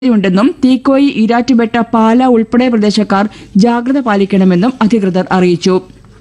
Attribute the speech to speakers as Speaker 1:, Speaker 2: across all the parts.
Speaker 1: ഉണ്ടെന്നും തീക്കോയി ഈരാറ്റുപേട്ട പാല ഉൾപ്പെടെ പ്രദേശക്കാർ ജാഗ്രത പാലിക്കണമെന്നും അധികൃതർ അറിയിച്ചു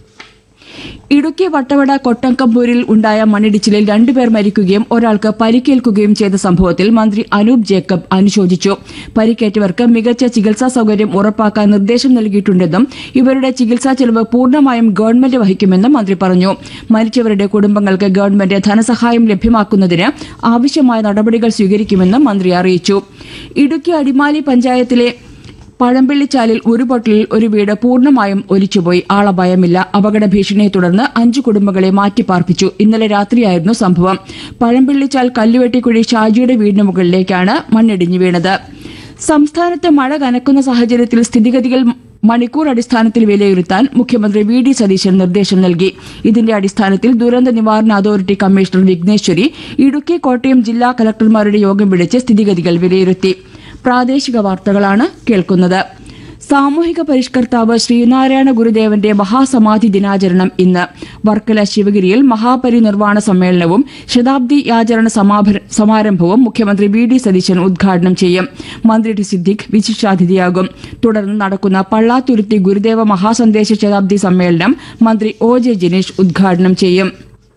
Speaker 1: ഇടുക്കി വട്ടവട കൊട്ടങ്കമ്പൂരിൽ ഉണ്ടായ മണ്ണിടിച്ചിലിൽ രണ്ടുപേർ മരിക്കുകയും ഒരാൾക്ക് പരിക്കേൽക്കുകയും ചെയ്ത സംഭവത്തിൽ മന്ത്രി അനൂപ് ജേക്കബ് അനുശോചിച്ചു പരിക്കേറ്റവർക്ക് മികച്ച ചികിത്സാ സൌകര്യം ഉറപ്പാക്കാൻ നിർദ്ദേശം നൽകിയിട്ടുണ്ടെന്നും ഇവരുടെ ചികിത്സാ ചെലവ് പൂർണ്ണമായും ഗവൺമെന്റ് വഹിക്കുമെന്നും മന്ത്രി പറഞ്ഞു മരിച്ചവരുടെ കുടുംബങ്ങൾക്ക് ഗവൺമെന്റ് ധനസഹായം ലഭ്യമാക്കുന്നതിന് ആവശ്യമായ നടപടികൾ സ്വീകരിക്കുമെന്നും മന്ത്രി അറിയിച്ചു ഇടുക്കി അടിമാലി പഞ്ചായത്തിലെ പഴമ്പള്ളിച്ചാലിൽ ഉരുപൊട്ടലിൽ ഒരു വീട് പൂർണ്ണമായും ഒലിച്ചുപോയി ആളപായമില്ല അപകട ഭീഷണിയെ തുടർന്ന് അഞ്ചു കുടുംബങ്ങളെ മാറ്റിപ്പാർപ്പിച്ചു ഇന്നലെ രാത്രിയായിരുന്നു സംഭവം പഴമ്പള്ളിച്ചാൽ കല്ലുവെട്ടിക്കുഴി ഷാജിയുടെ വീടിന് മുകളിലേക്കാണ് മണ്ണിടിഞ്ഞു വീണത് സംസ്ഥാനത്ത് മഴ കനക്കുന്ന സാഹചര്യത്തിൽ സ്ഥിതിഗതികൾ മണിക്കൂർ അടിസ്ഥാനത്തിൽ വിലയിരുത്താൻ മുഖ്യമന്ത്രി വി ഡി സതീശൻ നിർദ്ദേശം നൽകി ഇതിന്റെ അടിസ്ഥാനത്തിൽ ദുരന്ത നിവാരണ അതോറിറ്റി കമ്മീഷണർ വിഘ്നേശ്വരി ഇടുക്കി കോട്ടയം ജില്ലാ കലക്ടർമാരുടെ യോഗം വിളിച്ച് സ്ഥിതിഗതികൾ വിലയിരുത്തി പ്രാദേശിക വാർത്തകളാണ് കേൾക്കുന്നത് സാമൂഹിക പരിഷ്കർത്താവ് ശ്രീനാരായണ ഗുരുദേവന്റെ മഹാസമാധി ദിനാചരണം ഇന്ന് വർക്കല ശിവഗിരിയിൽ മഹാപരിനിർവാണ സമ്മേളനവും ശതാബ്ദി ആചരണ സമാപന- സമാരംഭവും മുഖ്യമന്ത്രി വി ഡി സതീശൻ ഉദ്ഘാടനം ചെയ്യും മന്ത്രി ടി സിദ്ദിഖ് വിശിഷ്ടാതിഥിയാകും തുടർന്ന് നടക്കുന്ന പള്ളാത്തുരുത്തി ഗുരുദേവ മഹാസന്ദേശ ശതാബ്ദി സമ്മേളനം മന്ത്രി ഒ ജെ ജനീഷ് ഉദ്ഘാടനം ചെയ്യും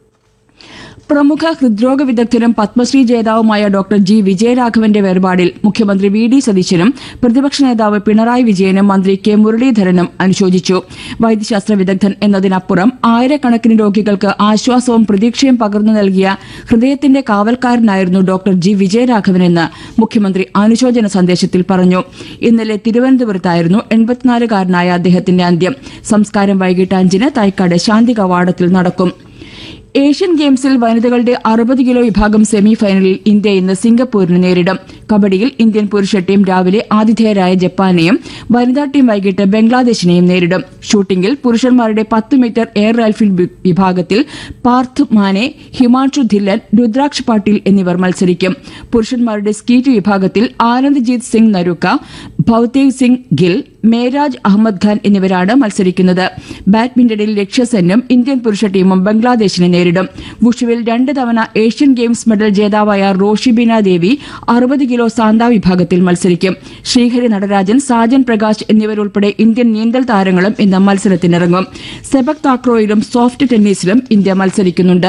Speaker 1: പ്രമുഖ ഹൃദ്രോഗ വിദഗ്ധനും പത്മശ്രീ ജേതാവുമായ ഡോക്ടർ ജി വിജയരാഘവന്റെ വേർപാടിൽ മുഖ്യമന്ത്രി വി ഡി സതീശനും പ്രതിപക്ഷ നേതാവ് പിണറായി വിജയനും മന്ത്രി കെ മുരളീധരനും അനുശോചിച്ചു വൈദ്യശാസ്ത്ര വിദഗ്ധൻ എന്നതിനപ്പുറം ആയിരക്കണക്കിന് രോഗികൾക്ക് ആശ്വാസവും പ്രതീക്ഷയും പകർന്നു നൽകിയ ഹൃദയത്തിന്റെ കാവൽക്കാരനായിരുന്നു ഡോക്ടർ ജി വിജയരാഘവനെന്ന് മുഖ്യമന്ത്രി അനുശോചന സന്ദേശത്തിൽ പറഞ്ഞു ഇന്നലെ തിരുവനന്തപുരത്തായിരുന്നു എൺപത്തിനാലുകാരനായ അദ്ദേഹത്തിന്റെ അന്ത്യം സംസ്കാരം വൈകിട്ട് അഞ്ചിന് തൈക്കാട് ശാന്തി കവാടത്തിൽ നടക്കും ഏഷ്യൻ ഗെയിംസിൽ വനിതകളുടെ അറുപത് കിലോ വിഭാഗം സെമി ഫൈനലിൽ ഇന്ത്യ ഇന്ന് സിംഗപ്പൂരിനെ നേരിടും കബഡിയിൽ ഇന്ത്യൻ പുരുഷ ടീം രാവിലെ ആതിഥേയരായ ജപ്പാനെയും വനിതാ ടീം വൈകിട്ട് ബംഗ്ലാദേശിനെയും നേരിടും ഷൂട്ടിംഗിൽ പുരുഷന്മാരുടെ പത്ത് മീറ്റർ എയർ റൈഫിൾ വി- വിഭാഗത്തിൽ പാർത്ഥ് മാനെ ഹിമാൻഷു ധില്ലൻ രുദ്രാക്ഷ് പാട്ടീൽ എന്നിവർ മത്സരിക്കും പുരുഷന്മാരുടെ സ്കീറ്റ് വിഭാഗത്തിൽ ആനന്ദ്ജീത് സിംഗ് നരുക്ക ഭൌതേവ് സിംഗ് ഗിൽ മേരാജ് അഹമ്മദ് ഖാൻ എന്നിവരാണ് മത്സരിക്കുന്നത് ബാഡ്മിന്റണിൽ ലക്ഷ്യസെന്നും ഇന്ത്യൻ പുരുഷ ടീമും ബംഗ്ലാദേശിനെ നേരിടും വുഷുവിൽ രണ്ട് തവണ ഏഷ്യൻ ഗെയിംസ് മെഡൽ ജേതാവായ റോഷിബിന ദേവി അറുപത് കിലോ സാന്താ വിഭാഗത്തിൽ മത്സരിക്കും ശ്രീഹരി നടരാജൻ സാജൻ പ്രകാശ് എന്നിവരുൾപ്പെടെ ഇന്ത്യൻ നീന്തൽ താരങ്ങളും ഇന്ന് മത്സരത്തിനിറങ്ങും സെബക് താക്രോയിലും സോഫ്റ്റ് ടെന്നീസിലും ഇന്ത്യ മത്സരിക്കുന്നുണ്ട്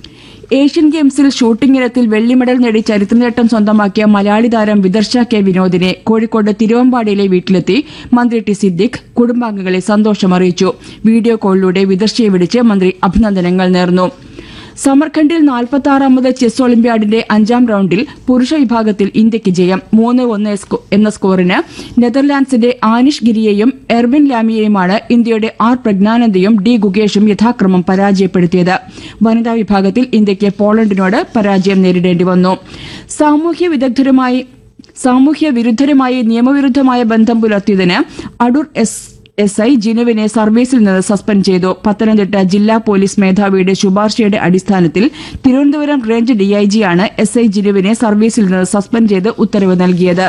Speaker 1: ഏഷ്യൻ ഗെയിംസിൽ ഷൂട്ടിംഗ് ഇനത്തിൽ വെള്ളി മെഡൽ നേടി ചരിത്രനേട്ടം സ്വന്തമാക്കിയ മലയാളി താരം വിദർശ കെ വിനോദിനെ കോഴിക്കോട് തിരുവമ്പാടിയിലെ വീട്ടിലെത്തി മന്ത്രി ടി സിദ്ദിഖ് കുടുംബാംഗങ്ങളെ സന്തോഷം അറിയിച്ചു വീഡിയോ കോളിലൂടെ വിദർശയെ വിളിച്ച് മന്ത്രി അഭിനന്ദനങ്ങൾ നേർന്നു സമർഖണ്ഡിൽ നാൽപ്പത്തി ആറാമത് ചെസ് ഒളിമ്പ്യാഡിന്റെ അഞ്ചാം റൌണ്ടിൽ പുരുഷ വിഭാഗത്തിൽ ഇന്ത്യക്ക് ജയം മൂന്ന് ഒന്ന് സ്കോ- എന്ന സ്കോറിന് നെതർലാൻഡ്സിന്റെ ആനിഷ് ഗിരിയെയും എർവിൻ ലാമിയെയുമാണ് ഇന്ത്യയുടെ ആർ പ്രജ്ഞാനന്ദയും ഡി ഗുഗേഷും യഥാക്രമം പരാജയപ്പെടുത്തിയത് വനിതാ വിഭാഗത്തിൽ ഇന്ത്യക്ക് പോളണ്ടിനോട് പരാജയം നേരിടേണ്ടി വന്നു സാമൂഹ്യ വിദഗ്ധരുമായി സാമൂഹ്യ വിരുദ്ധരുമായി നിയമവിരുദ്ധമായ ബന്ധം പുലർത്തിയതിന് അടൂർ എസ് എസ് ഐ ജിനുവിനെ സർവീസിൽ നിന്ന് സസ്പെൻഡ് ചെയ്തു പത്തനംതിട്ട ജില്ലാ പോലീസ് മേധാവിയുടെ ശുപാർശയുടെ അടിസ്ഥാനത്തിൽ തിരുവനന്തപുരം റേഞ്ച് ഡിഐജിയാണ് എസ് ഐ ജിനുവിനെ സർവീസിൽ നിന്ന് സസ്പെൻഡ് ചെയ്ത് ഉത്തരവ് നൽകിയത്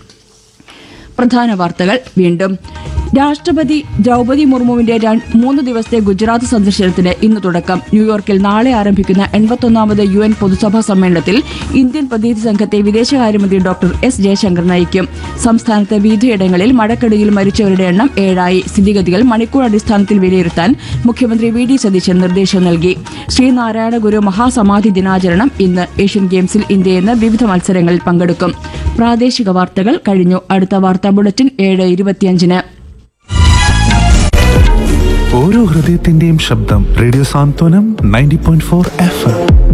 Speaker 1: പ്രധാന വാർത്തകൾ വീണ്ടും രാഷ്ട്രപതി ദ്രൗപതി മുർമുവിന്റെ ര- മൂന്ന് ദിവസത്തെ ഗുജറാത്ത് സന്ദർശനത്തിന് ഇന്ന് തുടക്കം ന്യൂയോർക്കിൽ നാളെ ആരംഭിക്കുന്ന എൺപത്തൊന്നാമത് യു എൻ പൊതുസഭാ സമ്മേളനത്തിൽ ഇന്ത്യൻ പ്രതിനിധി സംഘത്തെ വിദേശകാര്യമന്ത്രി ഡോക്ടർ എസ് ജയശങ്കർ നയിക്കും സംസ്ഥാനത്ത് വിവിധയിടങ്ങളിൽ മഴക്കെടുതിയിൽ മരിച്ചവരുടെ എണ്ണം ഏഴായി സ്ഥിതിഗതികൾ മണിക്കൂർ അടിസ്ഥാനത്തിൽ വിലയിരുത്താൻ മുഖ്യമന്ത്രി വി ഡി സതീശൻ നിർദ്ദേശം നൽകി ശ്രീനാരായണ ഗുരു മഹാസമാധി ദിനാചരണം ഇന്ന് ഏഷ്യൻ ഗെയിംസിൽ ഇന്ത്യ ഇന്ന് വിവിധ മത്സരങ്ങളിൽ പങ്കെടുക്കും പ്രാദേശിക വാർത്തകൾ കഴിഞ്ഞു അടുത്ത വാർത്താ ബുള്ളറ്റിൻ ഏഴ് ഇരുപത്തിയഞ്ചിന്
Speaker 2: ഓരോ ഹൃദയത്തിന്റെയും ശബ്ദം radio Santhwanam ninety point four F M